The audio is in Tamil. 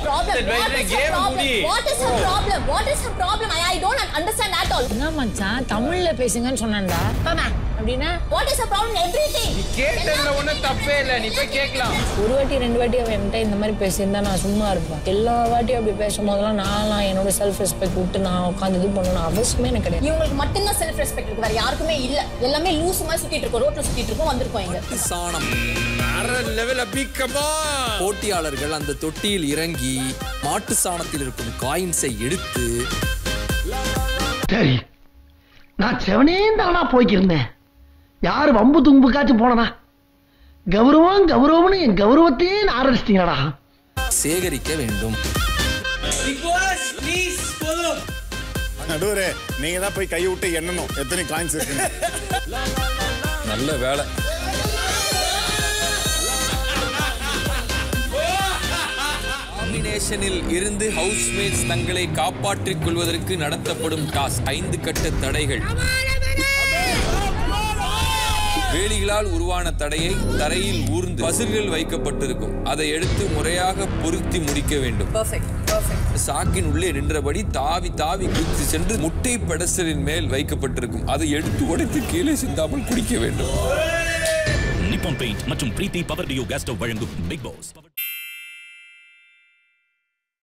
problem? Then What when is the her game problem? முடி. What is her problem? What is her problem? I, I don't understand at all. என்ன மச்சான் தமிழ்ல பேசுங்கன்னு சொன்னான்டா Mama, அப்படின்னா what is her problem? Everything. கேட்டதுல ஒண்ணும் தப்பே இல்ல நீ போய் கேட்கலாம் ஒரு வாட்டி ரெண்டு வாட்டி அவன் என்கிட்ட இந்த மாதிரி பேசியிருந்தா நான் சும்மா இருப்பேன் எல்லா வாட்டியும் அப்படி பேசும்போதெல்லாம் நான்லாம் என்னோட செல்ஃப் ரெஸ்பெக்ட் விட்டு நான் உட்காந்து இது பண்ணணும் அவசியமே எனக்கு கிடையாது இவங்களுக்கு மட்டும்தான் செல்ஃப் ரெஸ்பெக்ட் இருக்கு வேற யாருக்குமே இல்ல எல்லாமே லூசு மாதிரி சுத்திட்டு இருக்கோம் ரோட்ல சுத்திட்டு இருக்கோம் வந்திருக்கோம் இங்க சாணம் வேற லெவல் அபிக்கமா போட்டியாளர்கள் அந்த தொட்டியில் இறங்கி மாட்டு சாணத்தில் இருக்கும் காயின்ஸை எடுத்து சரி நான் செவனே தானா போய்க்கிருந்தேன் யார் வம்பு தும்புக்காச்சும் போனனா கௌரவம் கௌரவம்னு என் கௌரவத்தையே நான் ஆரம்பிச்சிட்டீங்கடா சேகரிக்க வேண்டும் நடுவரே நீங்க தான் போய் கையை விட்டு எண்ணணும் எத்தனை காயின்ஸ் இருக்குன்னு நல்ல வேலை நாமினேஷனில் இருந்து ஹவுஸ்மேட்ஸ் தங்களை காப்பாற்றிக் கொள்வதற்கு நடத்தப்படும் டாஸ்க் ஐந்து கட்ட தடைகள் வேலிகளால் உருவான தடையை தரையில் ஊர்ந்து பசில்கள் வைக்கப்பட்டிருக்கும் அதை எடுத்து முறையாக பொருத்தி முடிக்க வேண்டும் சாக்கின் உள்ளே நின்றபடி தாவி தாவி குதித்து சென்று முட்டை பெடசலின் மேல் வைக்கப்பட்டிருக்கும் அதை எடுத்து உடைத்து கீழே சிந்தாமல் குடிக்க வேண்டும் நிப்பான் பெயிண்ட் மற்றும் Preethi power duo gas stove வழங்கும் பிக் பாஸ்